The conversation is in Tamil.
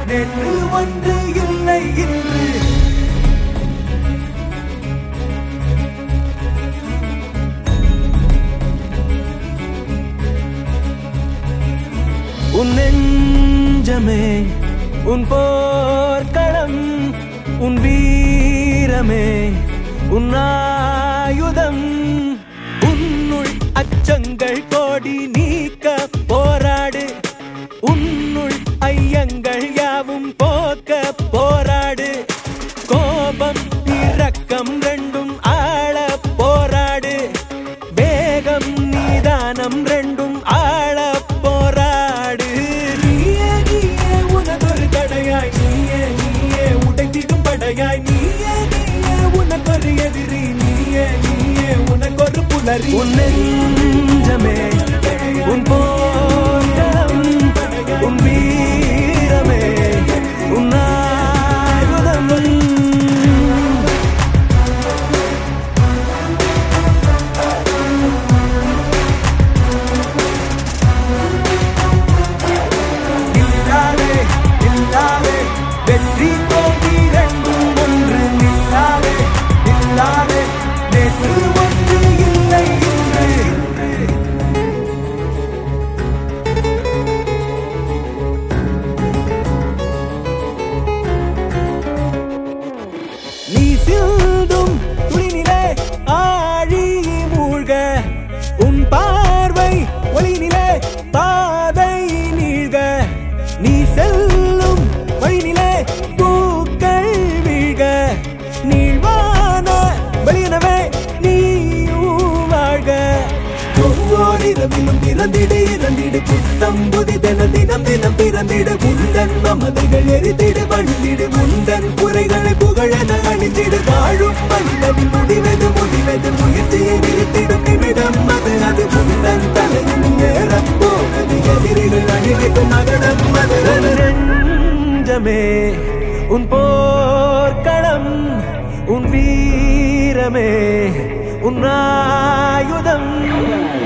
நேற்று ஒன்று இல்லை இன்று உன் நெஞ்சமே உன் போர்க்களம் உன் வீரமே உன் ஆயுதம் உன்னுள் அச்சங்கள் கோடி நீக்க போராடு உன்னுள் ஐயங்கள் யாவும் போக்க போராடு கோபம் இரக்கம் ரெண்டும் ஆள போராடு வேகம் நீதானம் ரெண்டும் ஆள போராடு நீயே நீயே உனதொரு தடையாய் நீயே நீயே உடைத்திடும் படையாய் நீயே நீயே உனக்கொரு எதிரி நீயே நீயே உனக்கொரு புலரி உன் நெஞ்சமே உன் போராடம் உன் வீரமே உன் ஆயுதம் நில்லாதே நில்லாதே வெற்றி தோல்வி ரெண்டும் ஒன்று நில்லாதே நில்லாதே நேற்று ஒன்று இல்லை இன்று நீ சிந்தும் துளிநிலே ஆழி மூழ்க உன் பார்வை ஒளிநிலே பாதை நீழ்க நீ செல்லும் வழிநிலே பூக்கள் வீழ்க நீழ்வான வெளியனவே நீ வாழ்க ஒவ்வொரு இரவிலும் பிறந்திடு இறந்திடு புத்தம் புதிதென தினம் தினம் பிறந்திடு முந்தன் மமதைகள் எரித்திடு வழிந்திடு முந்தன் குறைகளை புகழென அணிந்திடு வாழும் மனிதனின் முடிவது முடிவது முயற்சியை நிறுத்திடும் நிமிடம் அது அது முந்தன் தலையின் நேரம் போவது எதிரிகள் அணிவிக்கும் நகரம் அது அது நெஞ்சமே உன் போர்க்களம் உன் வீரமே உன் ஆயுதம்